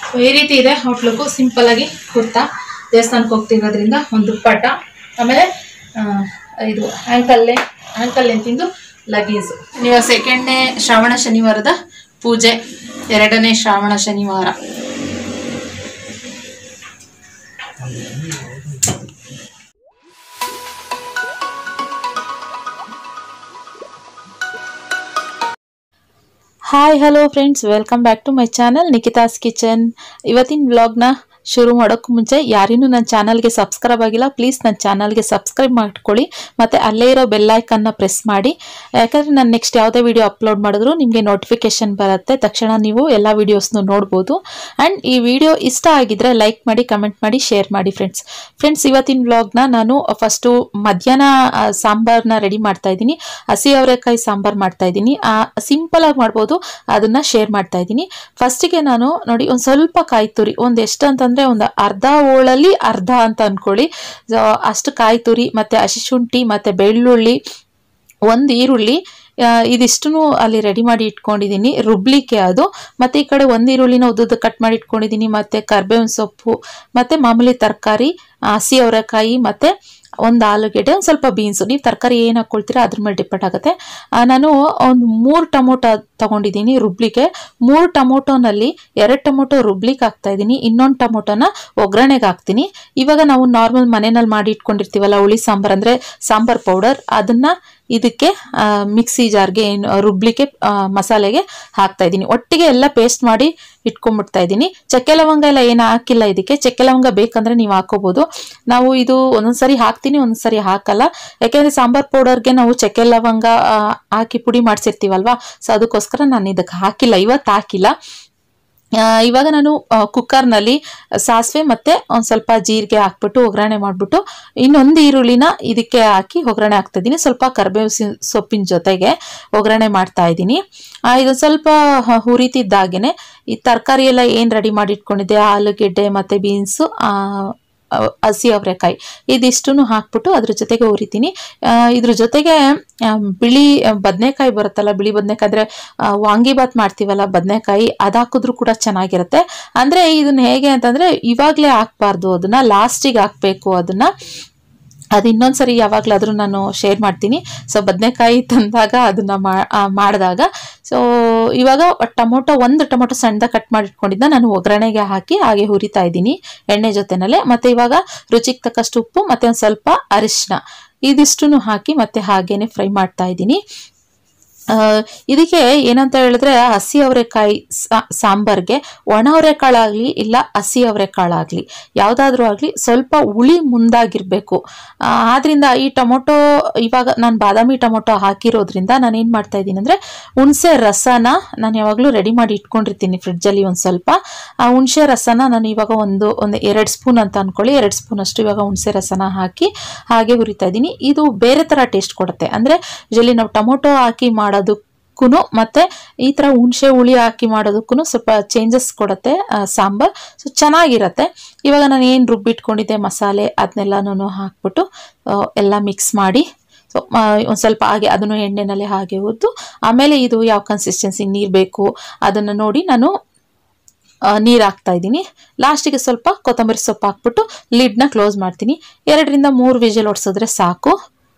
ಈ ರೀತಿ ಇದೆ ಔಟ್ಲುಕ್ಕು ಸಿಂಪಲ್ ಆಗಿ ಕುರ್ತಾ ದೇವಸ್ಥಾನಕ್ಕೆ ಹೋಗ್ತಿರೋದ್ರಿಂದ ಒಂದು ದುಪ್ಪಟ್ಟ ಆಮೇಲೆ ಆ, ಇದು ಆ್ಯಂಕಲ್ಲೆ ಆ್ಯಂಕಲ್ ಎಂತಿಂದು ಲಗೇಜು ನೀವು ಸೆಕೆಂಡ್ನೇ ಶ್ರಾವಣ ಶನಿವಾರದ ಪೂಜೆ ಎರಡನೇ ಶ್ರಾವಣ ಶನಿವಾರ hi hello friends welcome back to my channel Nikitha's kitchen ಇವತ್ತಿನ ವ್ಲಾಗ್ನ ಶುರು ಮಾಡೋಕ್ಕೂ ಮುಂಚೆ ಯಾರಿನೂ ನನ್ನ ಚಾನಲ್ಗೆ ಸಬ್ಸ್ಕ್ರೈಬ್ ಆಗಿಲ್ಲ ಪ್ಲೀಸ್ ನನ್ನ ಚಾನಲ್ಗೆ ಸಬ್ಸ್ಕ್ರೈಬ್ ಮಾಡ್ಕೊಳ್ಳಿ ಮತ್ತು ಅಲ್ಲೇ ಇರೋ ಬೆಲ್ಲೈಕನ್ನ ಪ್ರೆಸ್ ಮಾಡಿ ಯಾಕಂದರೆ ನಾನು ನೆಕ್ಸ್ಟ್ ಯಾವುದೇ ವಿಡಿಯೋ ಅಪ್ಲೋಡ್ ಮಾಡಿದ್ರು ನಿಮಗೆ ನೋಟಿಫಿಕೇಶನ್ ಬರುತ್ತೆ ತಕ್ಷಣ ನೀವು ಎಲ್ಲ ವೀಡಿಯೋಸ್ನು ನೋಡ್ಬೋದು ಆ್ಯಂಡ್ ಈ ವಿಡಿಯೋ ಇಷ್ಟ ಆಗಿದ್ರೆ ಲೈಕ್ ಮಾಡಿ ಕಮೆಂಟ್ ಮಾಡಿ ಶೇರ್ ಮಾಡಿ ಫ್ರೆಂಡ್ಸ್ ಫ್ರೆಂಡ್ಸ್ ಇವತ್ತಿನ ವ್ಲಾಗ್ನ ನಾನು ಫಸ್ಟು ಮಧ್ಯಾಹ್ನ ಆ, ಸಾಂಬಾರ್ನ ರೆಡಿ ಮಾಡ್ತಾ ಇದ್ದೀನಿ ಹಸಿ ಅವರೆಕಾಯಿ ಸಾಂಬಾರ್ ಮಾಡ್ತಾ ಇದ್ದೀನಿ ಸಿಂಪಲ್ ಆಗಿ ಮಾಡ್ಬೋದು ಅದನ್ನ ಶೇರ್ ಮಾಡ್ತಾ ಇದ್ದೀನಿ ಫಸ್ಟಿಗೆ ನಾನು ನೋಡಿ ಒಂದು ಸ್ವಲ್ಪ ಕಾಯಿ ತುರಿ ಒಂದು ಎಷ್ಟು ಅಂತಂದ್ರೆ ಒಂದು ಅರ್ಧ ಓಳಲ್ಲಿ ಅರ್ಧ ಅಂತ ಅನ್ಕೊಳ್ಳಿ So, ಅಷ್ಟು ಕಾಯಿ ತುರಿ ಮತ್ತೆ ಹಸಿ ಶುಂಠಿ ಮತ್ತೆ ಬೆಳ್ಳುಳ್ಳಿ ಒಂದು ಈರುಳ್ಳಿ ಇದಿಷ್ಟು ಅಲ್ಲಿ ರೆಡಿ ಮಾಡಿ ಇಟ್ಕೊಂಡಿದ್ದೀನಿ ರುಬ್ಲಿಕ್ಕೆ ಅದು ಮತ್ತೆ ಈ ಕಡೆ ಒಂದು ಈರುಳ್ಳಿನ ಉದ್ದುದ್ದು ಕಟ್ ಮಾಡಿ ಇಟ್ಕೊಂಡಿದ್ದೀನಿ ಮತ್ತೆ ಕರ್ಬೇವಿನ ಸೊಪ್ಪು ಮತ್ತೆ ಮಾಮೂಲಿ ತರಕಾರಿ ಹಸಿ ಅವರೆಕಾಯಿ ಮತ್ತೆ ಒಂದು ಆಲೂಗೆಡ್ಡೆ ಒಂದು ಸ್ವಲ್ಪ ಬೀನ್ಸು ನೀವು ತರಕಾರಿ ಏನು ಹಾಕ್ಕೊಳ್ತೀರಾ ಅದ್ರ ಮೇಲೆ ಡಿಪೆಂಡ್ ಆಗುತ್ತೆ ಆ, ನಾನು ಒಂದು ಮೂರು ಟೊಮೊಟೊ ತಗೊಂಡಿದ್ದೀನಿ ರುಬ್ಲಿಕ್ಕೆ ಮೂರು ಟೊಮೊಟೊನಲ್ಲಿ ಎರಡು ಟೊಮೊಟೊ ರುಬ್ಲಿಕ್ಕೆ ಹಾಕ್ತಾ ಇದ್ದೀನಿ ಇನ್ನೊಂದು ಟೊಮೊಟೊನ ಒಗ್ಗರಣೆಗೆ ಹಾಕ್ತೀನಿ ಇವಾಗ ನಾವು ನಾರ್ಮಲ್ ಮನೆಯಲ್ಲಿ ಮಾಡಿ ಇಟ್ಕೊಂಡಿರ್ತೀವಲ್ಲ ಹುಳಿ ಸಾಂಬಾರ್ ಅಂದರೆ ಸಾಂಬಾರ್ ಪೌಡರ್ ಅದನ್ನ ಇದಕ್ಕೆ ಆ, ಮಿಕ್ಸಿ ಜಾರ್ಗೆ ಏನು ರುಬ್ಲಿಕ್ಕೆ ಆ, ಮಸಾಲೆಗೆ ಹಾಕ್ತಾ ಇದ್ದೀನಿ ಒಟ್ಟಿಗೆ ಎಲ್ಲ ಪೇಸ್ಟ್ ಮಾಡಿ ಇಟ್ಕೊಂಡ್ಬಿಡ್ತಾ ಇದ್ದೀನಿ ಚಕ್ಕೆ ಲವಂಗ ಎಲ್ಲ ಏನು ಹಾಕಿಲ್ಲ ಇದಕ್ಕೆ ಚಕ್ಕೆ ಲವಂಗ ಬೇಕಂದ್ರೆ ನೀವು ಹಾಕೋಬಹುದು ನಾವು ಇದು ಒಂದೊಂದ್ಸರಿ ಹಾಕ್ತೀನಿ ಒಂದೊಂದ್ಸರಿ ಹಾಕಲ್ಲ ಯಾಕೆಂದ್ರೆ ಸಾಂಬಾರ್ ಪೌಡರ್ಗೆ ನಾವು ಚಕ್ಕೆ ಲವಂಗ ಆ, ಹಾಕಿ ಪುಡಿ ಮಾಡಿಸಿರ್ತೀವಲ್ವಾ ಸೊ ಅದಕ್ಕೋಸ್ಕರ ನಾನು ಇದಕ್ಕೆ ಹಾಕಿಲ್ಲ ಇವತ್ತು ಹಾಕಿಲ್ಲ ಆ, ಇವಾಗ ನಾನು ಕುಕ್ಕರ್ನಲ್ಲಿ ಸಾಸಿವೆ ಮತ್ತೆ ಒಂದು ಸ್ವಲ್ಪ ಜೀರಿಗೆ ಹಾಕ್ಬಿಟ್ಟು ಒಗ್ಗರಣೆ ಮಾಡಿಬಿಟ್ಟು ಇನ್ನೊಂದು ಈರುಳ್ಳಿನ ಇದಕ್ಕೆ ಹಾಕಿ ಒಗ್ಗರಣೆ ಹಾಕ್ತಾ ಇದ್ದೀನಿ ಸ್ವಲ್ಪ ಕರಿಬೇವು ಸಿ- ಸೊಪ್ಪಿನ ಜೊತೆಗೆ ಒಗ್ಗರಣೆ ಮಾಡ್ತಾ ಇದ್ದೀನಿ ಆ, ಇದು ಸ್ವಲ್ಪ ಹ- ಹುರಿತಿದ್ದಾಗೇನೆ ಈ ತರಕಾರಿ ಎಲ್ಲ ಏನು ರೆಡಿ ಮಾಡಿ ಇಟ್ಕೊಂಡಿದ್ದೆ ಆಲೂಗೆಡ್ಡೆ ಮತ್ತೆ ಬೀನ್ಸು ಹಸಿ ಅವರೆಕಾಯಿ ಇದಿಷ್ಟು ಹಾಕ್ಬಿಟ್ಟು ಅದ್ರ ಜೊತೆಗೆ ಹುರಿತೀನಿ ಆ, ಇದ್ರ ಜೊತೆಗೆ ಆ, ಬಿಳಿ ಬದನೆಕಾಯಿ ಬರುತ್ತಲ್ಲ ಬಿಳಿ ಬದನೆಕಾಯಿ ಅಂದರೆ ವಾಂಗಿಬಾತ್ ಮಾಡ್ತೀವಲ್ಲ ಬದನೆಕಾಯಿ ಅದು ಹಾಕಿದ್ರು ಕೂಡ ಚೆನ್ನಾಗಿರುತ್ತೆ ಅಂದರೆ ಇದನ್ನ ಹೇಗೆ ಅಂತಂದರೆ ಇವಾಗಲೇ ಹಾಕ್ಬಾರ್ದು ಅದನ್ನ ಲಾಸ್ಟಿಗೆ ಹಾಕಬೇಕು ಅದನ್ನ ಅದು ಇನ್ನೊಂದ್ಸರಿ ಯಾವಾಗಲಾದರೂ ನಾನು ಶೇರ್ ಮಾಡ್ತೀನಿ ಸೊ ಬದನೆಕಾಯಿ ತಂದಾಗ ಅದನ್ನ ಮಾ- ಆ, ಮಾಡಿದಾಗ ಸೊ ಇವಾಗ ಟೊಮೊಟೊ ಒಂದು ಟೊಮೊಟೊ ಸಣ್ಣದಾಗಿ ಕಟ್ ಮಾಡಿ ಇಟ್ಕೊಂಡಿದ್ದ ನಾನು ಒಗ್ಗರಣೆಗೆ ಹಾಕಿ ಹಾಗೆ ಹುರಿತಾ ಇದ್ದೀನಿ ಎಣ್ಣೆ ಜೊತೆನಲ್ಲೇ ಮತ್ತೆ ಇವಾಗ ರುಚಿಗೆ ತಕ್ಕಷ್ಟು ಉಪ್ಪು ಮತ್ತೆ ಒಂದು ಸ್ವಲ್ಪ ಅರಿಶಿನ ಇದಿಷ್ಟು ಹಾಕಿ ಮತ್ತೆ ಹಾಗೇನೆ ಫ್ರೈ ಮಾಡ್ತಾ ಇದ್ದೀನಿ ಆ, ಇದಕ್ಕೆ ಏನಂತ ಹೇಳಿದ್ರೆ ಹಸಿ ಅವರೆಕಾಯಿ ಸಾ- ಸಾಂಬಾರ್ಗೆ ಒಣ ಅವರೆಕಾಳಾಗಲಿ ಇಲ್ಲ ಹಸಿ ಅವರೆಕಾಳಾಗಲಿ ಯಾವುದಾದ್ರೂ ಆಗಲಿ ಸ್ವಲ್ಪ ಹುಳಿ ಮುಂದಾಗಿರಬೇಕು ಆದ್ರಿಂದ ಈ ಟೊಮೊಟೊ ಇವಾಗ ನಾನು ಬಾದಾಮಿ ಟೊಮೊಟೊ ಹಾಕಿರೋದ್ರಿಂದ ನಾನು ಏನು ಮಾಡ್ತಾ ಇದ್ದೀನಿ ಅಂದರೆ ಹುಣಸೆ ರಸನ ನಾನು ಯಾವಾಗಲೂ ರೆಡಿ ಮಾಡಿ ಇಟ್ಕೊಂಡಿರ್ತೀನಿ ಫ್ರಿಡ್ಜಲ್ಲಿ ಒಂದು ಸ್ವಲ್ಪ ಆ ಹುಣಸೆ ರಸನ ನಾನು ಇವಾಗ ಒಂದು ಒಂದು ಎರಡು ಸ್ಪೂನ್ ಅಂತ ಅನ್ಕೊಳ್ಳಿ ಎರಡು ಸ್ಪೂನ್ ಅಷ್ಟು ಇವಾಗ ಹುಣಸೆ ರಸನ ಹಾಕಿ ಹಾಗೆ ಹುರಿತಾ ಇದ್ದೀನಿ ಇದು ಬೇರೆ ಥರ ಟೇಸ್ಟ್ ಕೊಡುತ್ತೆ ಅಂದರೆ ಯೂಶಲಿ ನಾವು ಟೊಮೊಟೊ ಹಾಕಿ ಮಾಡೋದಕ್ಕೂ ಮತ್ತೆ ಈ ಥರ ಹುಣಸೆ ಹುಳಿ ಹಾಕಿ ಮಾಡೋದಕ್ಕೂ ಸ್ವಲ್ಪ ಚೇಂಜಸ್ ಕೊಡುತ್ತೆ ಆ, ಸಾಂಬಾರ್ ಸೊ ಚೆನ್ನಾಗಿರತ್ತೆ ಇವಾಗ ನಾನು ಏನು ರುಬ್ಬಿಟ್ಕೊಂಡಿದ್ದೆ ಮಸಾಲೆ ಅದನ್ನೆಲ್ಲನೂ ಹಾಕ್ಬಿಟ್ಟು ಆ, ಎಲ್ಲ ಮಿಕ್ಸ್ ಮಾಡಿ ಸೊ ಒಂದು ಸ್ವಲ್ಪ ಹಾಗೆ ಅದನ್ನು ಎಣ್ಣೆನಲ್ಲಿ ಹಾಗೆ ಹುರಿದು ಆಮೇಲೆ ಇದು ಯಾವ ಕನ್ಸಿಸ್ಟೆನ್ಸಿ ನೀರು ಬೇಕು ಅದನ್ನು ನೋಡಿ ನಾನು ನೀರು ಹಾಕ್ತಾ ಇದ್ದೀನಿ ಲಾಸ್ಟಿಗೆ ಸ್ವಲ್ಪ ಕೊತ್ತಂಬರಿ ಸೊಪ್ಪು ಹಾಕ್ಬಿಟ್ಟು ಲಿಡ್ನ ಕ್ಲೋಸ್ ಮಾಡ್ತೀನಿ ಎರಡರಿಂದ ಮೂರು ವಿಜಲ್ ಹೊಡ್ಸಿದ್ರೆ ಸಾಕು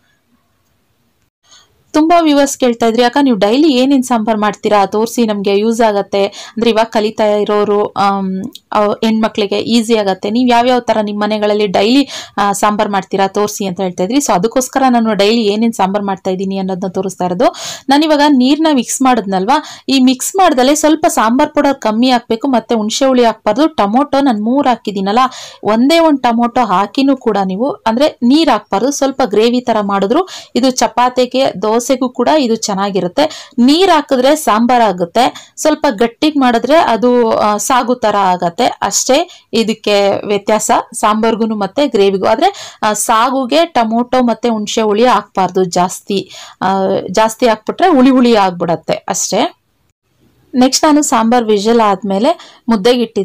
ತುಂಬ ವ್ಯೂವರ್ಸ್ ಕೇಳ್ತಾ ಇದ್ರಿ ಯಾಕ ನೀವು ಡೈಲಿ ಏನೇನು ಸಾಂಬಾರ್ ಮಾಡ್ತೀರಾ ತೋರಿಸಿ ನಮಗೆ ಯೂಸ್ ಆಗತ್ತೆ ಅಂದ್ರೆ ಇವಾಗ ಕಲಿತಾ ಇರೋರು ಆಮ್, ಅವ್- ಹೆಣ್ಮಕ್ಳಿಗೆ ಈಸಿ ಆಗತ್ತೆ ನೀವು ಯಾವ್ಯಾವ ಥರ ನಿಮ್ಮ ಮನೆಗಳಲ್ಲಿ ಡೈಲಿ ಸಾಂಬಾರ್ ಮಾಡ್ತೀರಾ ತೋರಿಸಿ ಅಂತ ಹೇಳ್ತಾ ಇದ್ರಿ ಸೊ ಅದಕ್ಕೋಸ್ಕರ ನಾನು ಡೈಲಿ ಏನೇನು ಸಾಂಬಾರ್ ಮಾಡ್ತಾ ಇದ್ದೀನಿ ಅನ್ನೋದನ್ನ ತೋರಿಸ್ತಾ ಇರೋದು ನಾನು ಇವಾಗ ನೀರನ್ನ ಮಿಕ್ಸ್ ಮಾಡಿದ್ನಲ್ವಾ ಈ ಮಿಕ್ಸ್ ಮಾಡ್ದಲೆ ಸ್ವಲ್ಪ ಸಾಂಬಾರ್ ಪೌಡರ್ ಕಮ್ಮಿ ಹಾಕ್ಬೇಕು ಮತ್ತೆ ಹುಣಸೆ ಹುಳಿ ಹಾಕ್ಬಾರ್ದು ಟೊಮೊಟೊ ನಾನು ಮೂರು ಹಾಕಿದ್ದೀನಲ್ಲ ಒಂದೇ ಒಂದು ಟೊಮೊಟೊ ಹಾಕಿನೂ ಕೂಡ ನೀವು ಅಂದ್ರೆ ನೀರು ಹಾಕ್ಬಾರ್ದು ಸ್ವಲ್ಪ ಗ್ರೇವಿ ತರ ಮಾಡಿದ್ರು ಇದು ಚಪಾತಿಗೆ ದೋಸೆಗೂ ಕೂಡ ಇದು ಚೆನ್ನಾಗಿರುತ್ತೆ ನೀರ್ ಹಾಕಿದ್ರೆ ಸಾಂಬಾರ್ ಆಗುತ್ತೆ ಸ್ವಲ್ಪ ಗಟ್ಟಿಗೆ ಮಾಡಿದ್ರೆ ಅದು ಆ, ಸಾಗು ತರ ಆಗತ್ತೆ ಅಷ್ಟೇ ಇದಕ್ಕೆ ವ್ಯತ್ಯಾಸ ಸಾಂಬಾರ್ಗುನು ಮತ್ತೆ ಗ್ರೇವಿಗೂ ಆದ್ರೆ ಆ, ಸಾಗುಗೆ ಟೊಮೊಟೊ ಮತ್ತೆ ಹುಣಸೆ ಹುಳಿ ಹಾಕ್ಬಾರ್ದು ಜಾಸ್ತಿ ಆ, ಜಾಸ್ತಿ ಹಾಕ್ಬಿಟ್ರೆ ಹುಳಿ ಹುಳಿ ಆಗ್ಬಿಡತ್ತೆ ಅಷ್ಟೇ ನೆಕ್ಸ್ಟ್ ನಾನು ಸಾಂಬಾರ್ ವಿಜಲ್ ಆದಮೇಲೆ ಮುದ್ದೆಗೆ ಇಟ್ಟಿದ್ದೀನಿ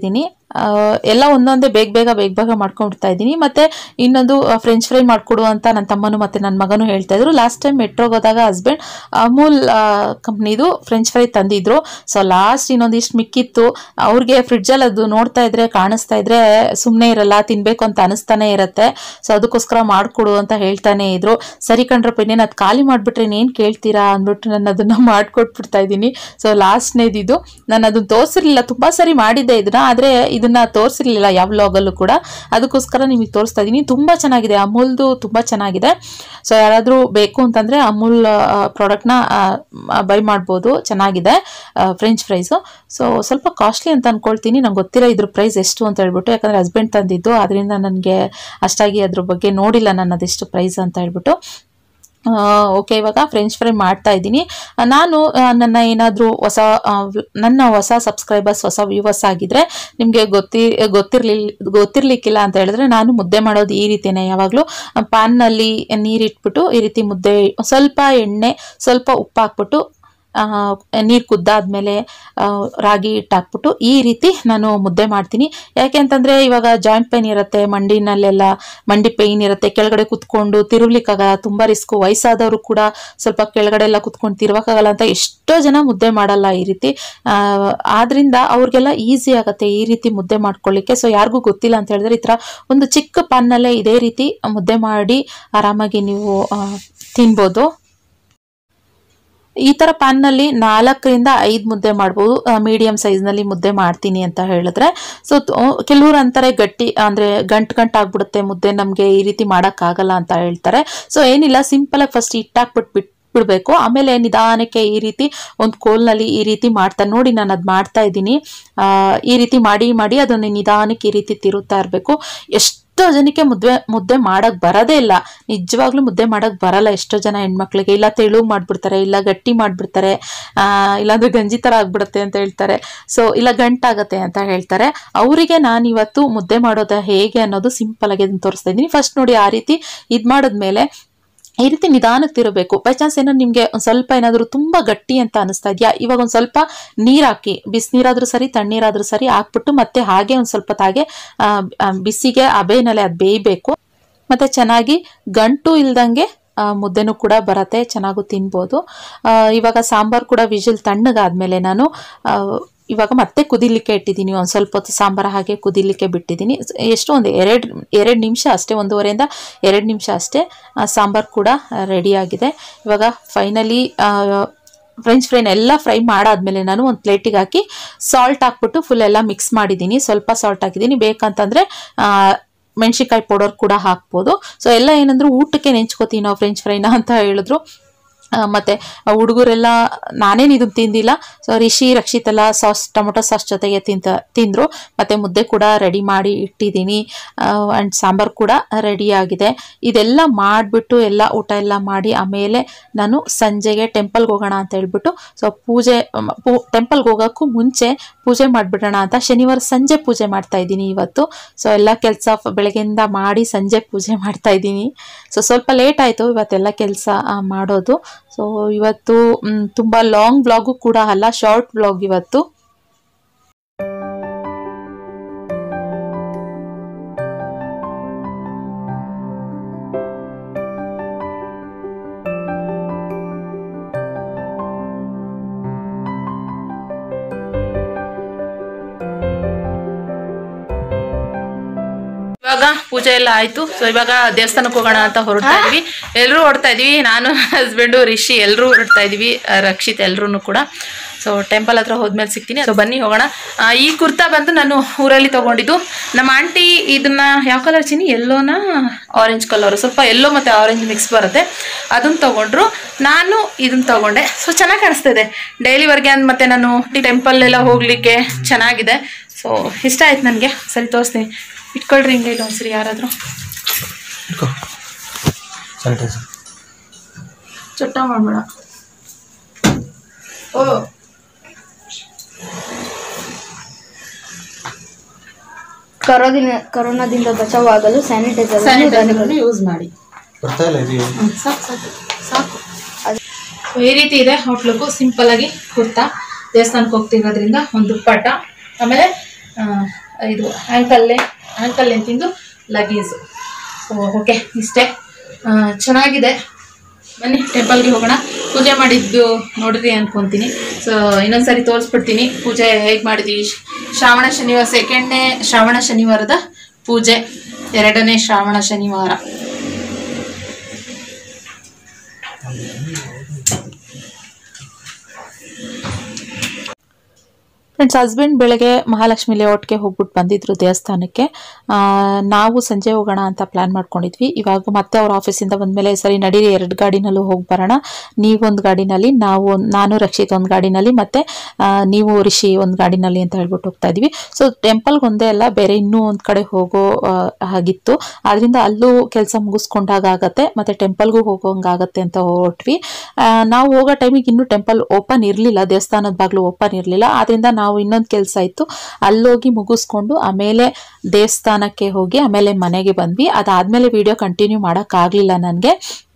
ಆ, ಎಲ್ಲ ಒಂದೊಂದೇ ಬೇಗ ಬೇಗ ಬೇಗ ಬೇಗ ಮಾಡ್ಕೊಂಡ್ಬಿಡ್ತಾ ಇದ್ದೀನಿ ಮತ್ತೆ ಇನ್ನೊಂದು ಫ್ರೆಂಚ್ ಫ್ರೈ ಮಾಡಿಕೊಡು ಅಂತ ನನ್ನ ತಮ್ಮನು ಮತ್ತೆ ನನ್ನ ಮಗನು ಹೇಳ್ತಾ ಇದ್ರು ಲಾಸ್ಟ್ ಟೈಮ್ ಮೆಟ್ರೋಗೆ ಹೋದಾಗ ಹಸ್ಬೆಂಡ್ ಅಮೂಲ್ ಕಂಪ್ನಿದು ಫ್ರೆಂಚ್ ಫ್ರೈ ತಂದಿದ್ರು ಸೊ ಲಾಸ್ಟ್ ಇನ್ನೊಂದಿಷ್ಟು ಮಿಕ್ಕಿತ್ತು ಅವ್ರಿಗೆ ಫ್ರಿಡ್ಜಲ್ಲಿ ಅದು ನೋಡ್ತಾ ಇದ್ರೆ ಕಾಣಿಸ್ತಾ ಇದ್ರೆ ಸುಮ್ಮನೆ ಇರಲ್ಲ ತಿನ್ಬೇಕು ಅಂತ ಅನಿಸ್ತಾನೆ ಇರತ್ತೆ ಸೊ ಅದಕ್ಕೋಸ್ಕರ ಮಾಡಿಕೊಡು ಅಂತ ಹೇಳ್ತಾನೆ ಇದ್ರು ಸರಿ ಕಣ್ರಪ್ಪ ಇನ್ನೇನು ಅದು ಖಾಲಿ ಮಾಡಿಬಿಟ್ರೆ ಇನ್ನೇನು ಕೇಳ್ತೀರಾ ಅಂದ್ಬಿಟ್ಟು ನಾನು ಅದನ್ನು ಮಾಡಿಕೊಟ್ಬಿಡ್ತಾ ಇದ್ದೀನಿ ಸೊ ಲಾಸ್ಟ್ನೇದಿದು ನಾನು ಅದನ್ನ ತೋರಿಸಿರ್ಲಿಲ್ಲ ತುಂಬ ಸರಿ ಮಾಡಿದ್ದೆ ಇದನ್ನ ಆದರೆ ಇದನ್ನ ತೋರಿಸಿರ್ಲಿಲ್ಲ ಯಾವ ವ್ಲಾಗಲ್ಲೂ ಕೂಡ ಅದಕ್ಕೋಸ್ಕರ ನಿಮಗೆ ತೋರಿಸ್ತಾ ಇದ್ದೀನಿ ತುಂಬ ಚೆನ್ನಾಗಿದೆ ಅಮೂಲ್ದು ತುಂಬ ಚೆನ್ನಾಗಿದೆ ಸೊ ಯಾರಾದರೂ ಬೇಕು ಅಂತಂದರೆ ಅಮೂಲ್ ಪ್ರಾಡಕ್ಟ್ನ ಬೈ ಮಾಡ್ಬೋದು ಚೆನ್ನಾಗಿದೆ ಫ್ರೆಂಚ್ ಫ್ರೈಸು ಸೊ ಸ್ವಲ್ಪ ಕಾಸ್ಟ್ಲಿ ಅಂತ ಅನ್ಕೊಳ್ತೀನಿ ನಂಗೆ ಗೊತ್ತಿಲ್ಲ ಇದ್ರ ಪ್ರೈಸ್ ಎಷ್ಟು ಅಂತ ಹೇಳ್ಬಿಟ್ಟು ಯಾಕಂದರೆ ಹಸ್ಬೆಂಡ್ ತಂದಿದ್ದು ಅದರಿಂದ ನನಗೆ ಅಷ್ಟಾಗಿ ಅದ್ರ ಬಗ್ಗೆ ನೋಡಿಲ್ಲ ನಾನು ಅದೆಷ್ಟು ಪ್ರೈಸ್ ಅಂತ ಹೇಳ್ಬಿಟ್ಟು ಓಕೆ ಇವಾಗ ಫ್ರೆಂಚ್ ಫ್ರೈ ಮಾಡ್ತಾ ಇದ್ದೀನಿ ಆ, ನಾನು ಆ, ನನ್ನ ಏನಾದರೂ ಹೊಸ ಆ, ವ್ಲ- ನನ್ನ ಹೊಸ ಸಬ್ಸ್ಕ್ರೈಬರ್ಸ್ ಹೊಸ ವ್ಯೂವರ್ಸ್ ಆಗಿದ್ರೆ ನಿಮಗೆ ಗೊತ್ತಿ ಗೊತ್ತಿರಲಿಲ್ಲ ಗೊತ್ತಿರಲಿಕ್ಕಿಲ್ಲ ಅಂತ ಹೇಳಿದ್ರೆ ನಾನು ಮುದ್ದೆ ಮಾಡೋದು ಈ ರೀತಿನೇ ಯಾವಾಗಲೂ ಪ್ಯಾನ್ನಲ್ಲಿ ನೀರಿಟ್ಬಿಟ್ಟು ಈ ರೀತಿ ಮುದ್ದೆ ಸ್ವಲ್ಪ ಎಣ್ಣೆ ಸ್ವಲ್ಪ ಉಪ್ಪು ಹಾಕ್ಬಿಟ್ಟು ನೀರು ಕುದ್ದಾದ್ಮೇಲೆ ಆ, ರಾಗಿ ಹಿಟ್ಟು ಹಾಕ್ಬಿಟ್ಟು ಈ ರೀತಿ ನಾನು ಮುದ್ದೆ ಮಾಡ್ತೀನಿ ಯಾಕೆ ಅಂತಂದರೆ ಇವಾಗ ಜಾಯಿಂಟ್ ಪೇನ್ ಇರುತ್ತೆ ಮಂಡಿನಲ್ಲೆಲ್ಲ ಮಂಡಿ ಪೇಯ್ನ್ ಇರುತ್ತೆ ಕೆಳಗಡೆ ಕುತ್ಕೊಂಡು ತಿರುಗ್ಲಿಕ್ಕಾಗಲ್ಲ ತುಂಬ ರಿಸ್ಕು ವಯಸ್ಸಾದವರು ಕೂಡ ಸ್ವಲ್ಪ ಕೆಳಗಡೆ ಎಲ್ಲ ಕುತ್ಕೊಂಡು ತಿರ್ವಕ್ಕಾಗಲ್ಲ ಅಂತ ಎಷ್ಟೋ ಜನ ಮುದ್ದೆ ಮಾಡಲ್ಲ ಈ ರೀತಿ ಆ, ಆದ್ರಿಂದ ಅವ್ರಿಗೆಲ್ಲ ಈಸಿ ಆಗುತ್ತೆ ಈ ರೀತಿ ಮುದ್ದೆ ಮಾಡ್ಕೊಳ್ಳಿಕ್ಕೆ ಸೊ ಯಾರಿಗೂ ಗೊತ್ತಿಲ್ಲ ಅಂತ ಹೇಳಿದ್ರೆ ಈ ಥರ ಒಂದು ಚಿಕ್ಕ ಪಾನ್ನಲ್ಲೇ ಇದೇ ರೀತಿ ಮುದ್ದೆ ಮಾಡಿ ಆರಾಮಾಗಿ ನೀವು ಆ, ತಿನ್ಬೋದು ಈ ಥರ ಪ್ಯಾನ್ನಲ್ಲಿ ನಾಲ್ಕರಿಂದ ಐದು ಮುದ್ದೆ ಮಾಡ್ಬೋದು ಮೀಡಿಯಂ ಸೈಜ್ನಲ್ಲಿ ಮುದ್ದೆ ಮಾಡ್ತೀನಿ ಅಂತ ಹೇಳಿದ್ರೆ ಸೊ ಕೆಲವ್ರು ಅಂತಾರೆ ಗಟ್ಟಿ ಅಂದರೆ ಗಂಟು ಗಂಟು ಆಗ್ಬಿಡುತ್ತೆ ಮುದ್ದೆ ನಮಗೆ ಈ ರೀತಿ ಮಾಡೋಕ್ಕಾಗಲ್ಲ ಅಂತ ಹೇಳ್ತಾರೆ ಸೊ ಏನಿಲ್ಲ ಸಿಂಪಲಾಗಿ ಫಸ್ಟ್ ಹಿಟ್ಟಾಕ್ಬಿಟ್ಟು ಬಿಟ್ಟು ಬಿಡಬೇಕು ಆಮೇಲೆ ನಿಧಾನಕ್ಕೆ ಈ ರೀತಿ ಒಂದು ಕೋಲ್ನಲ್ಲಿ ಈ ರೀತಿ ಮಾಡ್ತಾ ನೋಡಿ ನಾನು ಅದು ಮಾಡ್ತಾ ಇದ್ದೀನಿ ಆ, ಈ ರೀತಿ ಮಾಡಿ ಮಾಡಿ ಅದನ್ನು ನಿಧಾನಕ್ಕೆ ಈ ರೀತಿ ತಿರುತ್ತಾ ಇರಬೇಕು ಎಷ್ಟೋ ಜನಕ್ಕೆ ಮುದ್ದೆ ಮುದ್ದೆ ಮಾಡಕ್ ಬರೋದೇ ಇಲ್ಲ ನಿಜವಾಗ್ಲೂ ಮುದ್ದೆ ಮಾಡಕ್ ಬರಲ್ಲ ಎಷ್ಟೋ ಜನ ಹೆಣ್ಮಕ್ಳಿಗೆ ಇಲ್ಲ ತೆಳು ಮಾಡ್ಬಿಡ್ತಾರೆ ಇಲ್ಲ ಗಟ್ಟಿ ಮಾಡ್ಬಿಡ್ತಾರೆ ಆ, ಇಲ್ಲಾಂದ್ರೆ ಗಂಜಿ ಥರ ಆಗ್ಬಿಡುತ್ತೆ ಅಂತ ಹೇಳ್ತಾರೆ ಸೊ ಇಲ್ಲ ಗಂಟಾಗತ್ತೆ ಅಂತ ಹೇಳ್ತಾರೆ ಅವರಿಗೆ ನಾನು ಇವತ್ತು ಮುದ್ದೆ ಮಾಡೋದು ಹೇಗೆ ಅನ್ನೋದು ಸಿಂಪಲ್ ಆಗಿ ಅದನ್ನ ತೋರಿಸ್ತಾ ಇದ್ದೀನಿ ಫಸ್ಟ್ ನೋಡಿ ಆ ರೀತಿ ಇದು ಮಾಡಿದ್ಮೇಲೆ ಈ ರೀತಿ ನಿಧಾನಕ್ಕೆ ತಿರಬೇಕು ಬೈ ಚಾನ್ಸ್ ಏನಾದ್ರು ನಿಮಗೆ ಒಂದು ಸ್ವಲ್ಪ ಏನಾದರೂ ತುಂಬ ಗಟ್ಟಿ ಅಂತ ಅನಿಸ್ತಾ ಇದೆಯಾ ಇವಾಗ ಒಂದು ಸ್ವಲ್ಪ ನೀರು ಹಾಕಿ ಬಿಸಿನೀರಾದ್ರೂ ಸರಿ ತಣ್ಣೀರಾದ್ರೂ ಸರಿ ಹಾಕ್ಬಿಟ್ಟು ಮತ್ತೆ ಹಾಗೆ ಒಂದು ಸ್ವಲ್ಪ ತಾಗೆ ಆ, ಆ, ಬಿಸಿಗೆ ಅಬೇನಲ್ಲಿ ಅದು ಬೇಯಬೇಕು ಮತ್ತೆ ಚೆನ್ನಾಗಿ ಗಂಟು ಇಲ್ದಂಗೆ ಆ, ಮುದ್ದೆನೂ ಕೂಡ ಬರತ್ತೆ ಚೆನ್ನಾಗೂ ತಿನ್ಬೋದು ಆ, ಇವಾಗ ಸಾಂಬಾರು ಕೂಡ ವಿಜಿಲ್ ತಣ್ಣಗಾದ್ಮೇಲೆ ನಾನು ಆ, ಇವಾಗ ಮತ್ತೆ ಕುದಿಲಿಕ್ಕೆ ಇಟ್ಟಿದ್ದೀನಿ ಒಂದು ಸ್ವಲ್ಪ ಹೊತ್ತು ಸಾಂಬಾರು ಹಾಗೆ ಕುದಿಲಿಕ್ಕೆ ಬಿಟ್ಟಿದ್ದೀನಿ ಎಷ್ಟು ಒಂದು ಎರಡು ಎರಡು ನಿಮಿಷ ಅಷ್ಟೇ ಒಂದೂವರೆಯಿಂದ ಎರಡು ನಿಮಿಷ ಅಷ್ಟೇ ಸಾಂಬಾರು ಕೂಡ ರೆಡಿಯಾಗಿದೆ ಇವಾಗ ಫೈನಲಿ ಫ್ರೆಂಚ್ ಫ್ರೈನ ಎಲ್ಲ ಫ್ರೈ ಮಾಡಾದ್ಮೇಲೆ ನಾನು ಒಂದು ಪ್ಲೇಟಿಗೆ ಹಾಕಿ ಸಾಲ್ಟ್ ಹಾಕ್ಬಿಟ್ಟು ಫುಲ್ ಎಲ್ಲ ಮಿಕ್ಸ್ ಮಾಡಿದ್ದೀನಿ ಸ್ವಲ್ಪ ಸಾಲ್ಟ್ ಹಾಕಿದ್ದೀನಿ ಬೇಕಂತಂದರೆ ಮೆಣಸಿನ್ಕಾಯಿ ಪೌಡರ್ ಕೂಡ ಹಾಕ್ಬೋದು ಸೊ ಎಲ್ಲ ಏನಂದ್ರೆ ಊಟಕ್ಕೆ ನೆಂಚ್ಕೋತೀವಿ ನಾವು ಫ್ರೆಂಚ್ ಫ್ರೈನ ಅಂತ ಹೇಳಿದ್ರು ಆ, ಮತ್ತೆ ಹುಡುಗರೆಲ್ಲ ನಾನೇನು ಇದನ್ನ ತಿಂದಿಲ್ಲ ಸೊ ರಿಷಿ ರಕ್ಷಿತ್ ಎಲ್ಲ ಸಾಸ್ ಟೊಮೊಟೊ ಸಾಸ್ ಜೊತೆಗೆ ತಿಂತ ತಿಂದರು ಮತ್ತು ಮುದ್ದೆ ಕೂಡ ರೆಡಿ ಮಾಡಿ ಇಟ್ಟಿದ್ದೀನಿ ಆ್ಯಂಡ್ ಸಾಂಬಾರು ಕೂಡ ರೆಡಿ ಆಗಿದೆ ಇದೆಲ್ಲ ಮಾಡಿಬಿಟ್ಟು ಎಲ್ಲ ಊಟ ಎಲ್ಲ ಮಾಡಿ ಆಮೇಲೆ ನಾನು ಸಂಜೆಗೆ ಟೆಂಪಲ್ಗೆ ಹೋಗೋಣ ಅಂತ ಹೇಳ್ಬಿಟ್ಟು ಸೊ ಪೂಜೆ ಟೆಂಪಲ್ಗೆ ಹೋಗೋಕ್ಕೂ ಮುಂಚೆ ಪೂಜೆ ಮಾಡಿಬಿಡೋಣ ಅಂತ ಶನಿವಾರ ಸಂಜೆ ಪೂಜೆ ಮಾಡ್ತಾ ಇದ್ದೀನಿ ಇವತ್ತು ಸೊ ಎಲ್ಲ ಕೆಲಸ ಬೆಳಗ್ಗೆಯಿಂದ ಮಾಡಿ ಸಂಜೆ ಪೂಜೆ ಮಾಡ್ತಾ ಇದ್ದೀನಿ ಸೊ ಸ್ವಲ್ಪ ಲೇಟ್ ಆಯಿತು ಇವತ್ತೆಲ್ಲ ಕೆಲಸ ಮಾಡೋದು ಸೊ ಇವತ್ತು ಮ್, ತುಂಬ ಲಾಂಗ್ ಬ್ಲಾಗು ಕೂಡ ಅಲ್ಲ ಶಾರ್ಟ್ ಬ್ಲಾಗ್ ಇವತ್ತು ಇವಾಗ ಪೂಜೆ ಎಲ್ಲ ಆಯ್ತು ಸೊ ಇವಾಗ ದೇವಸ್ಥಾನಕ್ಕೆ ಹೋಗೋಣ ಅಂತ ಹೊರಡ್ತಾ ಇದೀವಿ ಎಲ್ಲರೂ ಹೊರಡ್ತಾ ಇದೀವಿ ನಾನು ಹಸ್ಬೆಂಡು ರಿಷಿ ಎಲ್ಲರೂ ಹೊರಡ್ತಾ ಇದೀವಿ ಆ, ರಕ್ಷಿತ್ ಎಲ್ಲರೂ ಕೂಡ ಸೊ ಟೆಂಪಲ್ ಹತ್ರ ಹೋದ್ಮೇಲೆ ಸಿಗ್ತೀನಿ ಸೊ ಬನ್ನಿ ಹೋಗೋಣ ಆ, ಈ ಕುರ್ತಾ ಬಂದು ನಾನು ಊರಲ್ಲಿ ತಗೊಂಡಿದ್ದು ನಮ್ಮ ಆಂಟಿ ಇದನ್ನ ಯಾವ ಕಲರ್ ಚಿನಿ ಎಲ್ಲೋನ ಆರೆಂಜ್ ಕಲರ್ ಸ್ವಲ್ಪ ಎಲ್ಲೋ ಮತ್ತೆ ಆರೆಂಜ್ ಮಿಕ್ಸ್ ಬರುತ್ತೆ ಅದನ್ನ ತಗೊಂಡ್ರು ನಾನು ಇದನ್ನ ತಗೊಂಡೆ ಸೊ ಚೆನ್ನಾಗಿ ಕಾಣಿಸ್ತಾ ಇದೆ ಡೈಲಿ ವರ್ಗೆ ಅಂದ್ ಮತ್ತೆ ನಾನು ಟೆಂಪಲ್ ಎಲ್ಲ ಹೋಗ್ಲಿಕ್ಕೆ ಚೆನ್ನಾಗಿದೆ ಸೊ ಇಷ್ಟ ಆಯ್ತು ನನಗೆ ಸರಿ ತೋರಿಸ್ತೀನಿ ಇಟ್ಕೊಳ್ರಿ ಹಿಂಗೆ ಇಲ್ಲ ಒಂದ್ಸರಿ ಯಾರಾದರೂ ಇಟ್ಕೋ ಸ್ಯಾನಿಟೈಸರ್ ಚೊಟ್ಟ ಮಾಡಬೇಡ ಓ ಕರೋದಿನ ಕರೋನಾದಿಂದ ಬಚಾವಾಗಲು ಸ್ಯಾನಿಟೈಸರ್ ಸ್ಯಾನಿಟೈಸರ್ ಯೂಸ್ ಮಾಡಿ ಬರ್ತಾ ಇಲ್ಲ ಇದು ಸಾಕು ಸಾಕು ಸಾಕು ಈ ರೀತಿ ಇದೆ ಔಟ್ಲುಕ್ಕು ಸಿಂಪಲ್ ಆಗಿ ಕುರ್ತಾ ದೇವಸ್ಥಾನಕ್ಕೆ ಹೋಗ್ತಿರೋದ್ರಿಂದ ಒಂದು ದುಪ್ಪಟ್ಟ ಆಮೇಲೆ ಇದು ಆ್ಯಂಕಲ್ಲೇ ಆ್ಯಂಕಲ್ ಲೆಂತಿಂದು ಲಗೇಜು ಸೊ ಓಕೆ ಇಷ್ಟೇ ಆ, ಚೆನ್ನಾಗಿದೆ ಬನ್ನಿ ಟೆಂಪಲ್ಗೆ ಹೋಗೋಣ ಪೂಜೆ ಮಾಡಿದ್ದು ನೋಡ್ರಿ ಅನ್ಕೊಂತೀನಿ ಸೊ ಇನ್ನೊಂದ್ಸರಿ ತೋರಿಸ್ಬಿಡ್ತೀನಿ ಪೂಜೆ ಹೇಗೆ ಮಾಡಿದ್ವಿ ಶ್ರಾವಣ ಶನಿವಾರ ಸೆಕೆಂಡ್ನೇ ಶ್ರಾವಣ ಶನಿವಾರದ ಪೂಜೆ ಎರಡನೇ ಶ್ರಾವಣ ಶನಿವಾರ ಫ್ರೆಂಡ್ಸ್ ಹಸ್ಬೆಂಡ್ ಬೆಳಗ್ಗೆ ಮಹಾಲಕ್ಷ್ಮಿ ಲೇಔಟ್ಗೆ ಹೋಗ್ಬಿಟ್ಟು ಬಂದಿದ್ರು ದೇವಸ್ಥಾನಕ್ಕೆ ಆ, ನಾವು ಸಂಜೆ ಹೋಗೋಣ ಅಂತ ಪ್ಲಾನ್ ಮಾಡ್ಕೊಂಡಿದ್ವಿ ಇವಾಗ ಮತ್ತೆ ಅವ್ರ ಆಫೀಸಿಂದ ಬಂದಮೇಲೆ ಸರಿ ನಡೀರಿ ಎರಡು ಗಾಡಿನಲ್ಲೂ ಹೋಗಿ ಬರೋಣ ನೀವೊಂದು ಗಾಡಿನಲ್ಲಿ ನಾವು ಒಂದ್- ನಾನು ರಕ್ಷಿತ್ ಒಂದು ಗಾಡಿನಲ್ಲಿ ಮತ್ತೆ ಆ, ನೀವು ರಿಷಿ ಒಂದು ಗಾಡಿನಲ್ಲಿ ಅಂತ ಹೇಳ್ಬಿಟ್ಟು ಹೋಗ್ತಾ ಇದೀವಿ ಸೊ ಟೆಂಪಲ್ಗೆ ಒಂದೇ ಅಲ್ಲ ಬೇರೆ ಇನ್ನೂ ಒಂದು ಕಡೆ ಹೋಗೋ ಆ, ಹಾಗಿತ್ತು ಆದ್ರಿಂದ ಅಲ್ಲೂ ಕೆಲಸ ಮುಗಿಸ್ಕೊಂಡಾಗ ಆಗತ್ತೆ ಮತ್ತೆ ಟೆಂಪಲ್ಗೂ ಹೋಗೋಂಗಾಗತ್ತೆ ಅಂತ ಹೊರಟ್ವಿ ಆ, ನಾವು ಹೋಗೋ ಟೈಮಿಗೆ ಇನ್ನೂ ಟೆಂಪಲ್ ಓಪನ್ ಇರಲಿಲ್ಲ ದೇವಸ್ಥಾನದ ಬಾಗಿಲು ಓಪನ್ ಇರಲಿಲ್ಲ ಆದ್ರಿಂದ ನಾವು ಇನ್ನೊಂದು ಕೆಲಸ ಇತ್ತು ಅಲ್ಲೋಗಿ ಮುಗಿಸ್ಕೊಂಡು ಆಮೇಲೆ ದೇವಸ್ಥಾನಕ್ಕೆ ಹೋಗಿ ಆಮೇಲೆ ಮನೆಗೆ ಬಂದ್ವಿ ಅದಾದ್ಮೇಲೆ ವಿಡಿಯೋ ಕಂಟಿನ್ಯೂ ಮಾಡೋಕ್ಕಾಗಲಿಲ್ಲ ನನಗೆ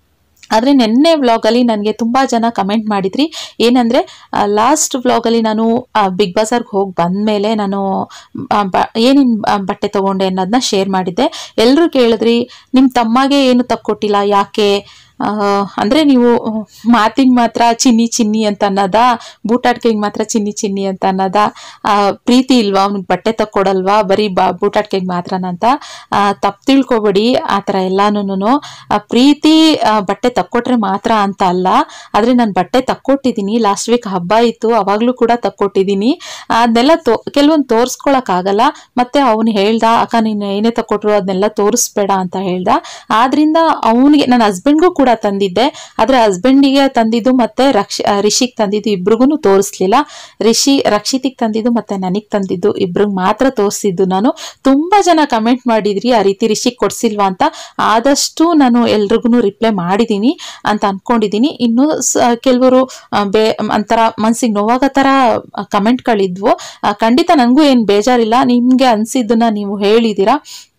ಆದರೆ ನಿನ್ನೆ ವ್ಲಾಗಲ್ಲಿ ನನಗೆ ತುಂಬ ಜನ ಕಮೆಂಟ್ ಮಾಡಿದ್ರಿ ಏನಂದರೆ ಲಾಸ್ಟ್ ವ್ಲಾಗಲ್ಲಿ ನಾನು ಬಿಗ್ ಬಜಾರ್ಗೆ ಹೋಗಿ ಬಂದಮೇಲೆ ನಾನು ಆ, ಬ- ಏನೇನು ಬಟ್ಟೆ ತೊಗೊಂಡೆ ಅನ್ನೋದನ್ನ ಶೇರ್ ಮಾಡಿದ್ದೆ ಎಲ್ಲರೂ ಕೇಳಿದ್ರಿ ನಿಮ್ಮ ತಮ್ಮಗೆ ಏನು ತಕ್ಕೊಟ್ಟಿಲ್ಲ ಯಾಕೆ ಆ, ಅಂದ್ರೆ ನೀವು ಮಾತಿಗೆ ಮಾತ್ರ ಚಿನ್ನಿ ಚಿನ್ನಿ ಅಂತ ಅನ್ನೋದ ಬೂಟಾಟಿಕೆಗೆ ಮಾತ್ರ ಚಿನ್ನಿ ಚಿನ್ನಿ ಅಂತ ಅನ್ನೋದ ಆ, ಪ್ರೀತಿ ಇಲ್ವಾ ಅವ್ನಿಗೆ ಬಟ್ಟೆ ತಕ್ಕೊಡಲ್ವಾ ಬರೀ ಬಾ ಬೂಟಾಟಿಕೆಗೆ ಮಾತ್ರನ ಅಂತ ತಪ್ಪು ತಿಳ್ಕೊಬೇಡಿ ಆ ಥರ ಎಲ್ಲಾನು ಪ್ರೀತಿ ಆ, ಬಟ್ಟೆ ತಕ್ಕೊಟ್ರೆ ಮಾತ್ರ ಅಂತ ಅಲ್ಲ ಆದರೆ ನಾನು ಬಟ್ಟೆ ತಕ್ಕೊಟ್ಟಿದ್ದೀನಿ ಲಾಸ್ಟ್ ವೀಕ್ ಹಬ್ಬ ಇತ್ತು ಅವಾಗಲೂ ಕೂಡ ತಕ್ಕೊಟ್ಟಿದ್ದೀನಿ ಅದನ್ನೆಲ್ಲ ತೋ ಕೆಲವೊಂದು ತೋರಿಸ್ಕೊಳಕ್ಕಾಗಲ್ಲ ಮತ್ತೆ ಅವನು ಹೇಳ್ದ ಅಕ್ಕ ನೀನು ಏನೇ ತಕ್ಕೊಟ್ರು ಅದನ್ನೆಲ್ಲ ತೋರಿಸ್ಬೇಡ ಅಂತ ಹೇಳ್ದ ಆದ್ರಿಂದ ಅವನಿಗೆ ನನ್ನ ಹಸ್ಬೆಂಡ್ಗೂ ಕೂಡ ತಂದಿದ್ದೆ ಆದ್ರೆ ಹಸ್ಬೆಂಡಿಗೆ ತಂದಿದ್ದು ಮತ್ತೆ ರಕ್ಷ ರಿಷಿಗೆ ತಂದಿದ್ದು ಇಬ್ರಿಗೂ ತೋರಿಸ್ಲಿಲ್ಲ ರಿಷಿ ರಕ್ಷಿತಿಗೆ ತಂದಿದ್ದು ಮತ್ತೆ ನನಗೆ ತಂದಿದ್ದು ಇಬ್ರಿಗೆ ಮಾತ್ರ ತೋರಿಸಿದ್ದು ನಾನು ತುಂಬಾ ಜನ ಕಮೆಂಟ್ ಮಾಡಿದ್ರಿ ಆ ರೀತಿ ರಿಷಿಗೆ ಕೊಡ್ಸಿಲ್ವಾ ಅಂತ ಆದಷ್ಟು ನಾನು ಎಲ್ರಿಗೂ ರಿಪ್ಲೈ ಮಾಡಿದ್ದೀನಿ ಅಂತ ಅನ್ಕೊಂಡಿದ್ದೀನಿ ಇನ್ನು ಸ- ಕೆಲವರು ಆ, ಬೇ ಒಂಥರ ಮನ್ಸಿಗೆ ನೋವಾಗ ಥರ ಕಮೆಂಟ್ಗಳಿದ್ವು ಆ, ಖಂಡಿತ ನನಗೂ ಏನು ಬೇಜಾರಿಲ್ಲ ನಿಮಗೆ ಅನಿಸಿದ್ದನ್ನ ನೀವು ಹೇಳಿದ್ದೀರಾ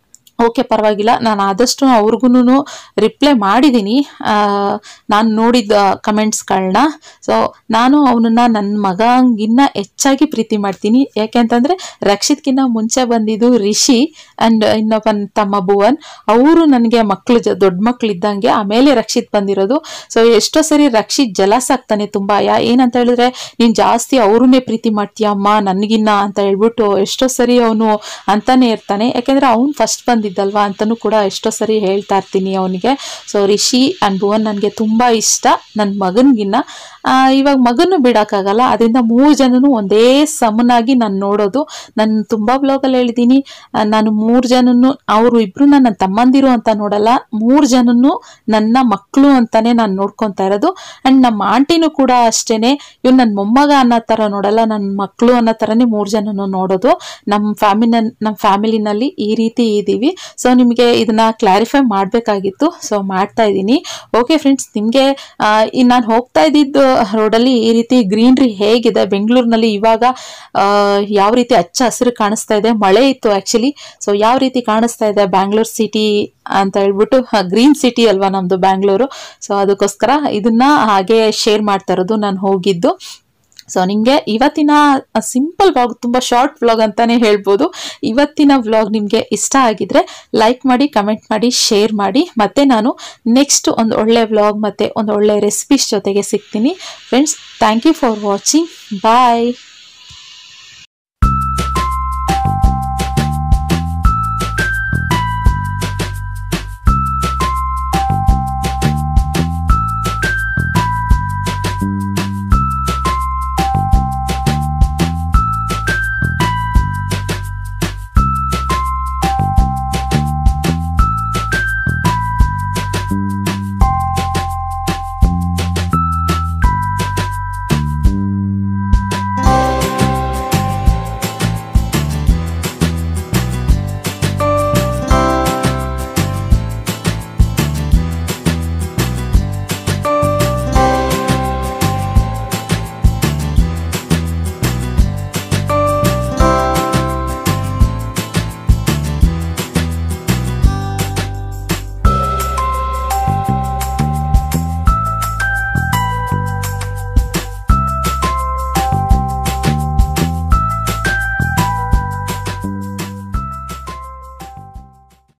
ಓಕೆ ಪರವಾಗಿಲ್ಲ ನಾನು ಆದಷ್ಟು ಅವ್ರಿಗೂ ರಿಪ್ಲೈ ಮಾಡಿದ್ದೀನಿ ನಾನು ನೋಡಿದ ಕಮೆಂಟ್ಸ್ಗಳನ್ನ ಸೊ ನಾನು ಅವನನ್ನ ನನ್ನ ಮಗಂಗಿನ್ನ ಹೆಚ್ಚಾಗಿ ಪ್ರೀತಿ ಮಾಡ್ತೀನಿ ಯಾಕೆಂತಂದರೆ ರಕ್ಷಿತ್ಗಿನ್ನ ಮುಂಚೆ ಬಂದಿದ್ದು ರಿಷಿ ಆ್ಯಂಡ್ ಇನ್ನೊಬ್ಬ ನನ್ ತಮ್ಮ ಭುವನ್ ಅವರು ನನಗೆ ಮಕ್ಕಳು ಜ ದೊಡ್ಡ ಮಕ್ಳು ಇದ್ದಂಗೆ ಆಮೇಲೆ ರಕ್ಷಿತ್ ಬಂದಿರೋದು ಸೊ ಎಷ್ಟೋ ಸರಿ ರಕ್ಷಿತ್ ಜಲಸ್ ಆಗ್ತಾನೆ ತುಂಬ ಯಾ ಏನಂತ ಹೇಳಿದ್ರೆ ನೀನು ಜಾಸ್ತಿ ಅವ್ರನ್ನೇ ಪ್ರೀತಿ ಮಾಡ್ತೀಯ ಅಮ್ಮ ನನಗಿನ್ನ ಅಂತ ಹೇಳ್ಬಿಟ್ಟು ಎಷ್ಟೋ ಸರಿ ಅವನು ಅಂತಾನೆ ಇರ್ತಾನೆ ಯಾಕೆಂದ್ರೆ ಅವ್ನು ಫಸ್ಟ್ ಬಂದಿದ್ದಲ್ವಾ ಅಂತಲೂ ಕೂಡ ಎಷ್ಟೋ ಸರಿ ಹೇಳ್ತಾ ಇರ್ತೀನಿ ಅವನಿಗೆ ಸೊ ರಿಷಿ ಆ್ಯಂಡ್ ಭುವನ್ ನನಗೆ ತುಂಬ ಇಷ್ಟ ನನ್ನ ಮಗನಿಗಿನ್ನ ಆ, ಇವಾಗ ಮಗನ್ನು ಬಿಡೋಕ್ಕಾಗಲ್ಲ ಅದರಿಂದ ಮೂರು ಜನನು ಒಂದೇ ಸಮನಾಗಿ ನಾನು ನೋಡೋದು ನಾನು ತುಂಬ ಬ್ಲಾಗಲ್ಲಿ ಹೇಳಿದ್ದೀನಿ ಆ, ನಾನು ಮೂರು ಜನನು ಅವರು ಇಬ್ರು ನನ್ನ ತಮ್ಮಂದಿರು ಅಂತ ನೋಡಲ್ಲ ಮೂರು ಜನನು ನನ್ನ ಮಕ್ಕಳು ಅಂತಾನೆ ನಾನು ನೋಡ್ಕೊತಾ ಇರೋದು ಆ್ಯಂಡ್ ನಮ್ಮ ಆಂಟಿನೂ ಕೂಡ ಅಷ್ಟೇನೆ ಇವ್ನು ನನ್ನ ಮೊಮ್ಮಗ ಅನ್ನೋ ಥರ ನೋಡಲ್ಲ ನನ್ನ ಮಕ್ಕಳು ಅನ್ನೋ ಥರನೇ ಮೂರು ಜನನು ನೋಡೋದು ನಮ್ಮ ಫ್ಯಾಮಿನ ನಮ್ಮ ಫ್ಯಾಮಿಲಿನಲ್ಲಿ ಈ ರೀತಿ ಇದ್ದೀವಿ ಸೊ ನಿಮಗೆ ಇದನ್ನ ಕ್ಲಾರಿಫೈ ಮಾಡಬೇಕಾಗಿತ್ತು ಸೊ ಮಾಡ್ತಾ ಇದ್ದೀನಿ ಓಕೆ ಫ್ರೆಂಡ್ಸ್ ನಿಮಗೆ ನಾನು ಹೋಗ್ತಾ ಇದ್ದಿದ್ದು ರೋಡಲ್ಲಿ ಈ ರೀತಿ ಗ್ರೀನ್ರಿ ಹೇಗಿದೆ ಬೆಂಗಳೂರಿನಲ್ಲಿ ಇವಾಗ ಆ, ಯಾವ ರೀತಿ ಹಚ್ಚ ಹಸಿರು ಕಾಣಿಸ್ತಾ ಇದೆ ಮಳೆ ಇತ್ತು ಆ್ಯಕ್ಚುಲಿ ಸೊ ಯಾವ ರೀತಿ ಕಾಣಿಸ್ತಾ ಇದೆ ಬ್ಯಾಂಗ್ಳೂರ್ ಸಿಟಿ ಅಂತ ಹೇಳ್ಬಿಟ್ಟು ಗ್ರೀನ್ ಸಿಟಿ ಅಲ್ವಾ ನಮ್ಮದು ಬ್ಯಾಂಗ್ಳೂರು ಸೊ ಅದಕ್ಕೋಸ್ಕರ ಇದನ್ನ ಹಾಗೆ ಶೇರ್ ಮಾಡ್ತಾ ಇರೋದು ನಾನು ಹೋಗಿದ್ದು ಸೊ ನಿಮಗೆ ಇವತ್ತಿನ ಸಿಂಪಲ್ ವ್ಲಾಗ್ ತುಂಬ ಶಾರ್ಟ್ ವ್ಲಾಗ್ ಅಂತಾನೆ ಹೇಳ್ಬೋದು ಇವತ್ತಿನ ವ್ಲಾಗ್ ನಿಮಗೆ ಇಷ್ಟ ಆಗಿದ್ರೆ ಲೈಕ್ ಮಾಡಿ ಕಮೆಂಟ್ ಮಾಡಿ ಶೇರ್ ಮಾಡಿ ಮತ್ತೆ ನಾನು ನೆಕ್ಸ್ಟ್ ಒಂದು ಒಳ್ಳೆ ವ್ಲಾಗ್ ಮತ್ತೆ ಒಂದು ಒಳ್ಳೆ ರೆಸಿಪೀಸ್ ಜೊತೆಗೆ ಸಿಗ್ತೀನಿ friends thank you for watching bye